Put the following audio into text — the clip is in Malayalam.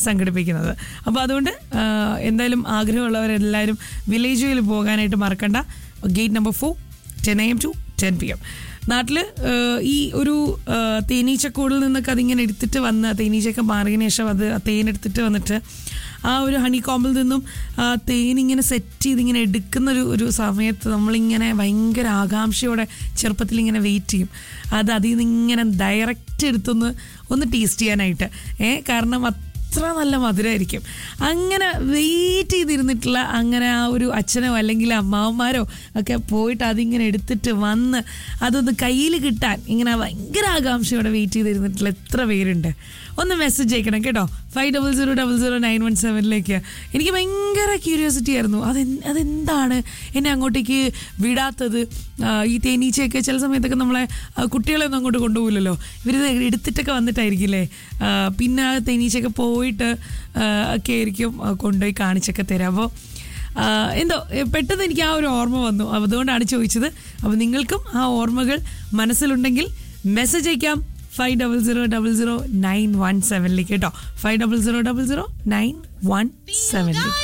സംഘടിപ്പിക്കുന്നത് അപ്പോൾ അതുകൊണ്ട് ആ, എന്തായാലും ആഗ്രഹമുള്ളവരെല്ലാവരും വില്ലേജുകളിൽ പോകാനായിട്ട് മറക്കണ്ട gate number four ten AM to ten PM പി എം നാട്ടിൽ ഈ ഒരു ആ, തേനീച്ചക്കൂടിൽ നിന്നൊക്കെ അതിങ്ങനെ എടുത്തിട്ട് വന്ന് തേനീച്ചയൊക്കെ മാറിയതിന് ശേഷം അത് ആ തേനെടുത്തിട്ട് വന്നിട്ട് ആ ഒരു ഹണി കോമ്പിൽ നിന്നും ആ തേനിങ്ങനെ സെറ്റ് ചെയ്ത് ഇങ്ങനെ എടുക്കുന്ന ഒരു ഒരു സമയത്ത് നമ്മളിങ്ങനെ ഭയങ്കര ആകാംക്ഷയോടെ ചെറുപ്പത്തിൽ ഇങ്ങനെ വെയിറ്റ് ചെയ്യും അത് അതിൽ നിന്ന് ഇങ്ങനെ ഡയറക്റ്റ് എടുത്തൊന്ന് ഒന്ന് ടേസ്റ്റ് ചെയ്യാനായിട്ട് ഏ കാരണം അത്ര നല്ല മധുരമായിരിക്കും അങ്ങനെ വെയിറ്റ് ചെയ്തിരുന്നിട്ടുള്ള അങ്ങനെ ആ ഒരു അച്ഛനോ അല്ലെങ്കിൽ അമ്മാവന്മാരോ ഒക്കെ പോയിട്ട് അതിങ്ങനെ എടുത്തിട്ട് വന്ന് അതൊന്ന് കയ്യിൽ കിട്ടാൻ ഇങ്ങനെ ഭയങ്കര ആകാംക്ഷയോടെ വെയിറ്റ് ചെയ്തിരുന്നിട്ടുള്ള എത്ര പേരുണ്ട് ഒന്ന് മെസ്സേജ് അയക്കണം കേട്ടോ five double zero double zero nine one സെവനിലേക്ക് എനിക്ക് ഭയങ്കര ക്യൂരിയോസിറ്റി ആയിരുന്നു അത് അതെന്താണ് എന്നെ അങ്ങോട്ടേക്ക് വിടാത്തത് ആ, ഈ തേനീച്ചയൊക്കെ ചില സമയത്തൊക്കെ നമ്മളെ ആ, കുട്ടികളെ ഒന്നും അങ്ങോട്ട് കൊണ്ടുപോകില്ലല്ലോ ഇവരിത് എടുത്തിട്ടൊക്കെ വന്നിട്ടായിരിക്കില്ലേ ആ, പിന്നെ ആ തേനീച്ചയൊക്കെ പോയിട്ട് ആ, ഒക്കെ ആയിരിക്കും ആ, കൊണ്ടുപോയി കാണിച്ചൊക്കെ തരാം അപ്പോൾ എന്തോ എ, പെട്ടെന്ന് എനിക്ക് ആ ഒരു ഓർമ്മ വന്നു അപ്പോൾ അതുകൊണ്ടാണ് ചോദിച്ചത് അപ്പോൾ നിങ്ങൾക്കും ആ ഓർമ്മകൾ മനസ്സിലുണ്ടെങ്കിൽ മെസ്സേജ് അയക്കാം five double zero double zero nine one സെവനിലേക്ക് കേട്ടോ five double zero double zero nine one സെവനിലേക്ക്